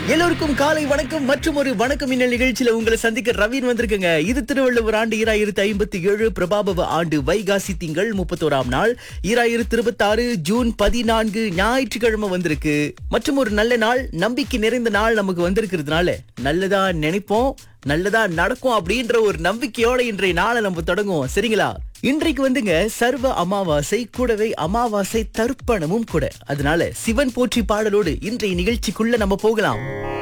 எல்லோருக்கும் காலை வணக்கம் மற்றும் ஒரு வணக்கம் இன்னல் நிகழ்ச்சியில உங்களை சந்திக்க ரவீன் வந்திருக்குங்க இது திருவள்ளுவர் ஆண்டு ஈராயிரத்தி ஐம்பத்தி ஏழு பிரபாபவ ஆண்டு வைகாசி திங்கள் முப்பத்தோராம் நாள் ஈராயிரத்தி இருபத்தி ஆறு ஜூன் பதினான்கு ஞாயிற்றுக்கிழமை வந்திருக்கு மற்றும் ஒரு நல்ல நாள் நம்பிக்கை நிறைந்த நாள் நமக்கு வந்திருக்கிறதுனால நல்லதா நினைப்போம் நல்லதா நடக்கும் அப்படின்ற ஒரு நம்பிக்கையோட இன்றைய நாளை நம்ம தொடங்குவோம் சரிங்களா இன்றைக்கு வந்துங்க சர்வ அமாவாசை கூடவே அமாவாசை தர்ப்பணமும் கூட அதனால சிவன் போற்றி பாடலோடு இன்றைய நிகழ்ச்சிக்குள்ள நம்ம போகலாம்